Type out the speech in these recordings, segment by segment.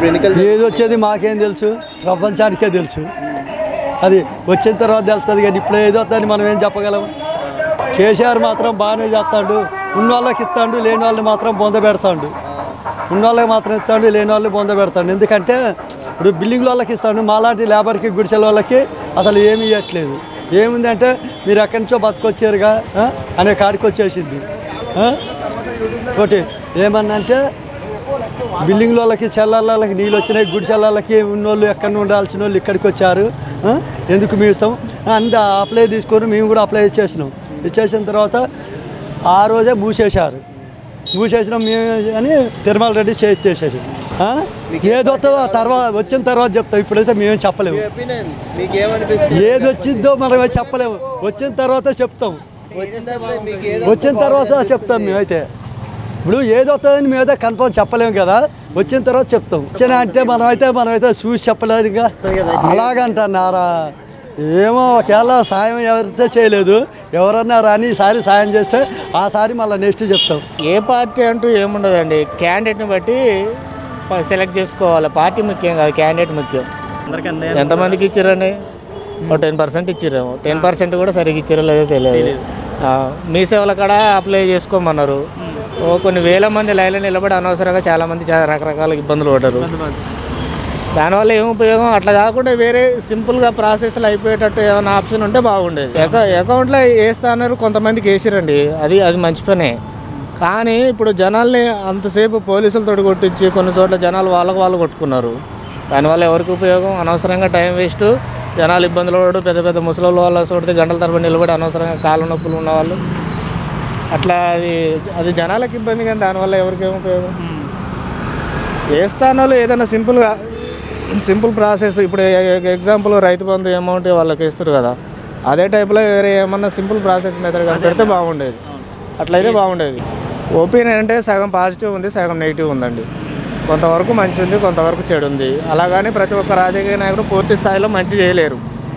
ఇప్పుడు ఎన్నికలు ఏది వచ్చేది మాకేం తెలుసు ప్రపంచానికే తెలుసు అది వచ్చిన తర్వాత తెలుస్తుంది కానీ ఇప్పుడు ఏదో వస్తుందని మనం ఏం చెప్పగలం కేసీఆర్ మాత్రం బాగానే చేస్తాడు ఉన్న వాళ్ళకి ఇస్తాడు లేని వాళ్ళు మాత్రం బొంద పెడతాడు ఉన్న వాళ్ళకి మాత్రం ఇస్తాడు లేని వాళ్ళు బొంద పెడతాడు ఎందుకంటే ఇప్పుడు బిల్డింగ్ వాళ్ళకి ఇస్తాడు మాలాంటి లేబర్కి గుడిసెల వాళ్ళకి అసలు ఏమీ ఇవ్వట్లేదు ఏముందంటే మీరు ఎక్కడి నుంచో బతకొచ్చారుగా ఆ? అనే కాడికి వచ్చేసింది ఆ? ఒకటి ఏమన్నా అంటే బిల్డింగ్ వాళ్ళకి చెల్లళ్ళకి నీళ్ళు వచ్చినాయి గుడి చెల్లళ్ళకి ఉన్నోళ్ళు ఎక్కడ ఉండాల్సిన వాళ్ళు ఇక్కడికి వచ్చారు ఆ? ఎందుకు మేము ఇస్తాం అంత అప్లై తీసుకొని మేము కూడా అప్లై ఇచ్చేసినాం ఇచ్చేసిన తర్వాత ఆ రోజే మూసేశారు మూసేసినాం మేము అని తిరుమల రెడ్డి చేసేసారు ఏదో తర్వాత వచ్చిన తర్వాత చెప్తాం ఇప్పుడైతే మేమేం చెప్పలేము మీ ఒపీనియన్ మీకు ఏమనిపిస్తుంది ఏది వచ్చిందో మనం చెప్పలేము వచ్చిన తర్వాత చెప్తాం వచ్చిన తర్వాత మీకు ఏది వచ్చిన తర్వాత చెప్తాం మేమైతే ఇప్పుడు ఏది వస్తుందని మేమైతే కన్ఫర్మ్ చెప్పలేము కదా వచ్చిన తర్వాత చెప్తాం వచ్చిన అంటే మనమైతే మనమైతే చూసి చెప్పలేదుగా అలాగంటున్నారా ఏమో ఒకవేళ సాయం ఎవరితో చేయలేదు ఎవరన్నా రాని ఈసారి సాయం చేస్తే ఆ సారి మళ్ళీ నెక్స్ట్ చెప్తాం ఏ పార్టీ అంటూ ఏముండదండి క్యాండిడేట్ని బట్టి ప- సెలెక్ట్ చేసుకోవాలి పార్టీ ముఖ్యం కాదు క్యాండిడేట్ ముఖ్యం ఎంతమందికి ఇచ్చారండి ఒక టెన్ పర్సెంట్ ఇచ్చిరేమో టెన్ పర్సెంట్ కూడా సరిగ్గా ఇచ్చారో లేదో తెలియదు ఆ, మీ సేవల కాడ అప్లై చేసుకోమన్నారు ఓ కొన్ని వేల మంది లైన్లో నిలబడి అనవసరంగా చాలా మంది చాలా రకరకాల ఇబ్బందులు పడ్డారు దానివల్ల ఏం ఉపయోగం అట్లా కాకుండా వేరే సింపుల్గా ప్రాసెస్లు అయిపోయేటట్టు ఏమైనా ఆప్షన్ ఉంటే బాగుండేది అకౌ అకౌంట్లో వేస్తున్నారు కొంతమందికి వేసిరండి అది అది మంచి పనే కానీ ఇప్పుడు జనాల్ని అంతసేపు పోలీసులతో కొట్టించి కొన్ని చోట్ల జనాలు వాళ్ళకు వాళ్ళు కొట్టుకున్నారు దానివల్ల ఎవరికి ఉపయోగం అనవసరంగా టైం వేస్ట్ జనాలు ఇబ్బందులు పడు పెద్ద పెద్ద ముసలి వాళ్ళ చూడితే గంటల తరబడి నిలబడి అనవసరంగా కాళ్ళ నొప్పులు ఉన్నవాళ్ళు అట్లా అది అది జనాలకు ఇబ్బంది కానీ దానివల్ల ఎవరికి ఏం ఉపయోగం ఏ స్థానాలు ఏదైనా సింపుల్గా సింపుల్ ప్రాసెస్ ఇప్పుడు ఎగ్జాంపుల్ రైతు బంధు అమౌంట్ వాళ్ళకి ఇస్తారు కదా అదే టైప్లో వేరే ఏమన్నా సింపుల్ ప్రాసెస్ మెథడ్ కానీ పెడితే బాగుండేది అట్లయితే బాగుండేది ఒపీనియన్ అంటే సగం పాజిటివ్ ఉంది సగం నెగిటివ్ ఉందండి కొంతవరకు మంచి ఉంది కొంతవరకు చెడు ఉంది అలాగని ప్రతి ఒక్క రాజకీయ నాయకుడు పూర్తి స్థాయిలో మంచి చేయలేరు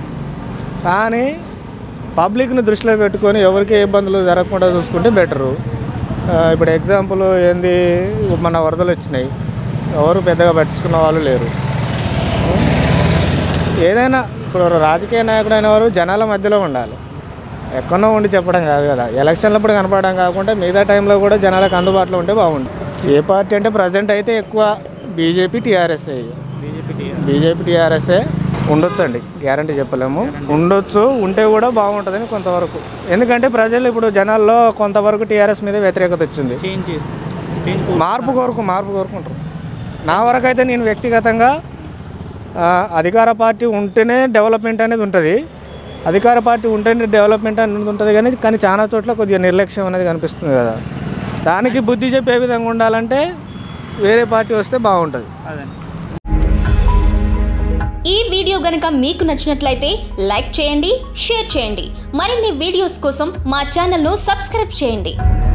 కానీ పబ్లిక్ని దృష్టిలో పెట్టుకొని ఎవరికి ఏ ఇబ్బందులు జరగకుండా చూసుకుంటే బెటరు ఇప్పుడు ఎగ్జాంపుల్ ఏంది మన వరదలు వచ్చినాయి ఎవరు పెద్దగా పట్టించుకున్న వాళ్ళు లేరు ఏదైనా ఇప్పుడు రాజకీయ నాయకుడు అయిన వారు జనాల మధ్యలో ఉండాలి ఎక్కడో ఉండి చెప్పడం కాదు కదా ఎలక్షన్లప్పుడు కనపడడం కాకుండా మిగతా టైంలో కూడా జనాలకు అందుబాటులో ఉంటే బాగుండు ఏ పార్టీ అంటే ప్రజెంట్ అయితే ఎక్కువ బీజేపీ టీఆర్ఎస్ఏ బీజేపీ టీఆర్ఎస్ఏ ఉండొచ్చు అండి గ్యారంటీ చెప్పలేము ఉండొచ్చు ఉంటే కూడా బాగుంటుందని కొంతవరకు ఎందుకంటే ప్రజలు ఇప్పుడు జనాల్లో కొంతవరకు టీఆర్ఎస్ మీద వ్యతిరేకత వచ్చింది మార్పు కోరుకు మార్పు కోరుకుంటారు నా వరకు అయితే నేను వ్యక్తిగతంగా ఆ, అధికార పార్టీ ఉంటేనే డెవలప్మెంట్ అనేది ఉంటుంది అధికార పార్టీ ఉంటేనే డెవలప్మెంట్ అనేది ఉంటుంది కానీ కానీ చాలా చోట్ల కొద్దిగా నిర్లక్ష్యం అనేది కనిపిస్తుంది కదా దానికి బుద్ధి చెప్పే విధంగా ఉండాలంటే వేరే పార్టీ వస్తే బాగుంటుంది ఈ వీడియో గనక మీకు నచ్చినట్లయితే లైక్ చేయండి షేర్ చేయండి మరిన్ని వీడియోస్ కోసం మా ఛానల్ను సబ్స్క్రైబ్ చేయండి